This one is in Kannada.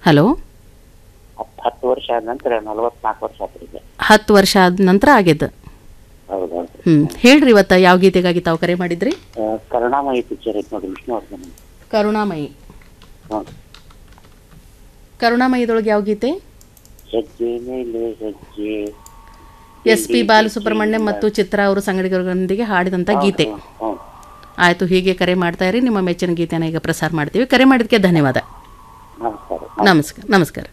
ಹಲೋ ಹತ್ತು ಹತ್ತು ವರ್ಷ ಆದ ನಂತರ ನಲವತ್ನಾಲ್ಕು ವರ್ಷ ಆತ್ರಿ ಈಗ ಹತ್ತು ವರ್ಷ ಆದ ನಂತರ ಆಗ್ಯದ ಹೌದು ಹೌದು ಹ್ಞೂ ಹೇಳ್ರಿ ಇವತ್ತು ಯಾವ ಗೀತೆಗಾಗಿ ತಾವು ಕರೆ ಮಾಡಿದ್ರಿ ಆ, ಕರುಣಾಮಯಿ ಪಿಕ್ಚರ್ ಐತೆ ನೋಡಿ ವಿಷ್ಣುವರ್ಧನ್ ಕರುಣಾಮಯಿ ಹ್ಞೂ ಕರುಣಾಮಯದೊಳಗೆ ಯಾವ ಗೀತೆ ಹೆಜ್ಜೆ ಮೇಲೆ ಹೆಜ್ಜೆ ಎಸ್ ಪಿ ಬಾಲಸುಬ್ರಹ್ಮಣ್ಯ ಮತ್ತು ಚಿತ್ರ ಅವರು ಸಂಗಡಿಗರೊಂದಿಗೆ ಹಾಡಿದಂಥ ಗೀತೆ ಹ್ಞೂ ಆಯಿತು ಹೀಗೆ ಕರೆ ಮಾಡ್ತಾ ಇರಿ ನಿಮ್ಮ ಮೆಚ್ಚಿನ ಗೀತೆನ ಈಗ ಪ್ರಸಾರ ಮಾಡ್ತೀವಿ ಕರೆ ಮಾಡಿದ್ದಕ್ಕೆ ಧನ್ಯವಾದ ನಮಸ್ಕಾರ ನಮಸ್ಕಾರ ನಮಸ್ಕಾರ